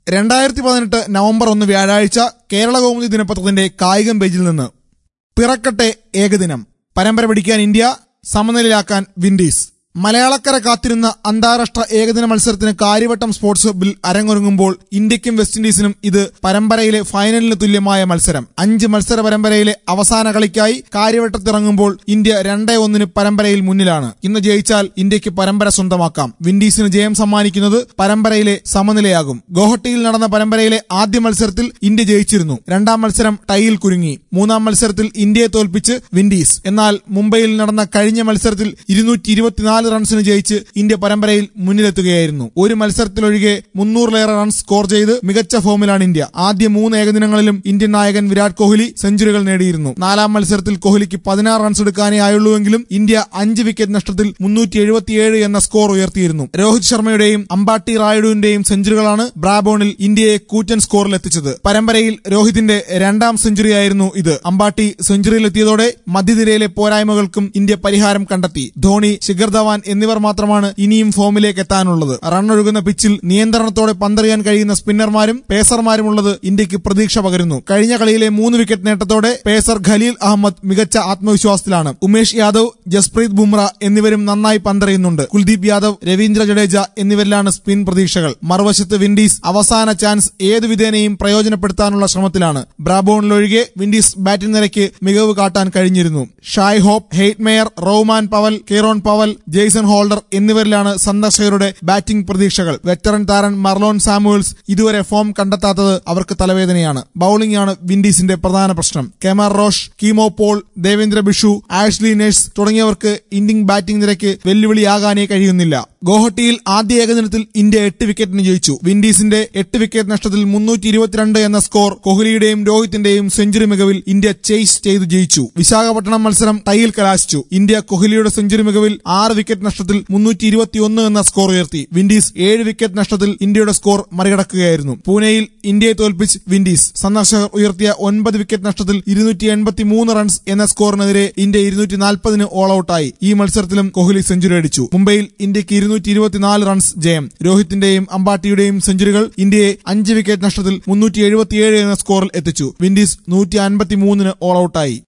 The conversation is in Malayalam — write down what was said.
രണ്ടായിരത്തി പതിനെട്ട് നവംബർ ഒന്ന് വ്യാഴാഴ്ച കേരള കൗമുദി ദിനപത്രത്തിന്റെ കായികം പേജിൽ നിന്ന് പിറക്കട്ടെ ഏകദിനം പരമ്പര പിടിക്കാൻ ഇന്ത്യ സമനിലയിലാക്കാൻ വിൻഡീസ് മലയാളക്കര കാത്തിരുന്ന അന്താരാഷ്ട്ര ഏകദിന മത്സരത്തിന് കാര്യവട്ടം സ്പോർട്സ് ഹബിൽ അരങ്ങൊരുങ്ങുമ്പോൾ ഇന്ത്യക്കും വെസ്റ്റ് ഇൻഡീസിനും ഇത് പരമ്പരയിലെ ഫൈനലിന് തുല്യമായ മത്സരം അഞ്ച് മത്സര പരമ്പരയിലെ അവസാന കളിക്കായി കാര്യവട്ടത്തിറങ്ങുമ്പോൾ ഇന്ത്യ രണ്ടേ ഒന്നിന് പരമ്പരയിൽ മുന്നിലാണ് ഇന്ന് ജയിച്ചാൽ ഇന്ത്യക്ക് പരമ്പര സ്വന്തമാക്കാം വിൻഡീസിന് ജയം സമ്മാനിക്കുന്നത് പരമ്പരയിലെ സമനിലയാകും ഗോഹട്ടിയിൽ നടന്ന പരമ്പരയിലെ ആദ്യ മത്സരത്തിൽ ഇന്ത്യ ജയിച്ചിരുന്നു രണ്ടാം മത്സരം ടൈയിൽ കുരുങ്ങി മൂന്നാം മത്സരത്തിൽ ഇന്ത്യയെ തോൽപ്പിച്ച് വിൻഡീസ് എന്നാൽ മുംബൈയിൽ നടന്ന കഴിഞ്ഞ മത്സരത്തിൽ ഇരുന്നൂറ്റി ഇരുപത്തിനാല് റൺസിന് ജയിച്ച് ഇന്ത്യ പരമ്പരയിൽ മുന്നിലെത്തുകയായിരുന്നു ഒരു മത്സരത്തിലൊഴികെ മുന്നൂറിലേറെ റൺസ് സ്കോർ ചെയ്ത് മികച്ച ഫോമിലാണ് ഇന്ത്യ ആദ്യ മൂന്ന് ഏകദിനങ്ങളിലും ഇന്ത്യൻ നായകൻ വിരാട് കോഹ്ലി സെഞ്ചുറികൾ നേടിയിരുന്നു നാലാം മത്സരത്തിൽ കോഹ്ലിക്ക് പതിനാറ് റൺസ് എടുക്കാനേ ആയുള്ളൂവെങ്കിലും ഇന്ത്യ അഞ്ച് വിക്കറ്റ് നഷ്ടത്തിൽ മുന്നൂറ്റി എഴുപത്തിയേഴ് എന്ന സ്കോർ ഉയർത്തിയിരുന്നു രോഹിത് ശർമ്മയുടെയും അമ്പാട്ടി റായുഡുവിന്റെയും സെഞ്ചുറികളാണ് ബ്രാബോണിൽ ഇന്ത്യയെ കൂറ്റൻ സ്കോറിൽ എത്തിച്ചത് പരമ്പരയിൽ രോഹിതിന്റെ രണ്ടാം സെഞ്ചുറിയായിരുന്നു ഇത് അമ്പാട്ടി സെഞ്ചുറിയിലെത്തിയതോടെ മധ്യനിരയിലെ പോരായ്മകൾക്കും ഇന്ത്യ പരിഹാരം കണ്ടെത്തി ധോണി ശിഖർ ധവാൻ എന്നിവർ മാത്രമാണ് ഇനിയും ഫോമിലേക്ക് എത്താനുള്ളത് റണ്ണൊഴുകുന്ന പിച്ചിൽ നിയന്ത്രണത്തോടെ പന്തെറിയാൻ കഴിയുന്ന സ്പിന്നർമാരും പേസർമാരുമുള്ളത് ഇന്ത്യക്ക് പ്രതീക്ഷ പകരുന്നു കഴിഞ്ഞ കളിയിലെ മൂന്ന് വിക്കറ്റ് നേട്ടത്തോടെ പേസർ ഖലീൽ അഹമ്മദ് മികച്ച ആത്മവിശ്വാസത്തിലാണ് ഉമേഷ് യാദവ് ജസ്പ്രീത് ബുംറ എന്നിവരും നന്നായി പന്തെറിയുന്നുണ്ട് കുൽദീപ് യാദവ് രവീന്ദ്ര ജഡേജ എന്നിവരിലാണ് സ്പിൻ പ്രതീക്ഷകൾ മറുവശത്ത് വിൻഡീസ് അവസാന ചാൻസ് ഏതു വിധേനയും പ്രയോജനപ്പെടുത്താനുള്ള ശ്രമത്തിലാണ് ബ്രാബോണിലൊഴികെ വിൻഡീസ് ബാറ്റിംഗ് നിരയ്ക്ക് മികവ് കാട്ടാൻ കഴിഞ്ഞിരുന്നു Shai Hope Hetmyer Rovman Powell Kieron Powell Jason Holder എന്നിവരിലാണ് സന്ദർശകരുടെ ബാറ്റിംഗ് പ്രതീക്ഷകൾ വെറ്ററൻ താരൻ മർലോൺ സാമുവൽസ് ഇതുവരെ ഫോം കണ്ടെത്താത്തത് അവർക്ക് തലവേദനയാണ് ബൌളിംഗ് ആണ് വിൻഡീസിന്റെ പ്രധാന പ്രശ്നം Kemar Roach Keemo Paul Devendra Bishoo Ashley Nurse തുടങ്ങിയവർക്ക് ഇന്ത്യൻ ബാറ്റിംഗ് നിരയ്ക്ക് വെല്ലുവിളിയാകാനേ കഴിയുന്നില്ല ഗോഹട്ടിയിൽ ആദ്യ ഏകദിനത്തിൽ ഇന്ത്യ എട്ട് വിക്കറ്റിന് ജയിച്ചു വിൻഡീസിന്റെ എട്ട് വിക്കറ്റ് നഷ്ടത്തിൽ മുന്നൂറ്റി ഇരുപത്തിരണ്ട് എന്ന സ്കോർ കോഹ്ലിയുടെയും രോഹിത്തിന്റെയും സെഞ്ചുറി മികവിൽ ഇന്ത്യ ചേസ് ചെയ്തു ജയിച്ചു വിശാഖപട്ടണം മത്സരം ടൈയിൽ കലാശിച്ചു ഇന്ത്യ കോഹ്ലിയുടെ സെഞ്ചുറി മികവിൽ ആറ് വിക്കറ്റ് നഷ്ടത്തിൽ മുന്നൂറ്റി ഇരുപത്തിയൊന്ന് എന്ന സ്കോർ ഉയർത്തി വിൻഡീസ് ഏഴ് വിക്കറ്റ് നഷ്ടത്തിൽ ഇന്ത്യയുടെ സ്കോർ മറികടക്കുകയായിരുന്നു പൂനെയിൽ ഇന്ത്യയെ തോൽപ്പിച്ച് വിൻഡീസ് സന്ദർശകർ ഉയർത്തിയ ഒൻപത് വിക്കറ്റ് നഷ്ടത്തിൽ ഇരുന്നൂറ്റി എൺപത്തി മൂന്ന് റൺസ് എന്ന സ്കോറിനെതിരെ ഇന്ത്യ ഇരുന്നൂറ്റി നാൽപ്പതിന് ഓൾ ഔട്ടായി ഈ മത്സരത്തിലും കോഹ്ലി സെഞ്ചുറി അടിച്ചു മുംബൈയിൽ ഇന്ത്യക്ക് ഇരുന്നൂറ്റി ഇരുപത്തിനാല് റൺസ് ജയം രോഹിത്തിന്റെയും അമ്പാട്ടിയുടെയും സെഞ്ചുറികൾ ഇന്ത്യയെ അഞ്ച് വിക്കറ്റ് നഷ്ടത്തിൽ മുന്നൂറ്റി എഴുപത്തിയേഴ് എന്ന സ്കോറിൽ എത്തിച്ചു വിൻഡീസ് നൂറ്റി അൻപത്തി മൂന്നിന് ഓൾ ഔട്ടായി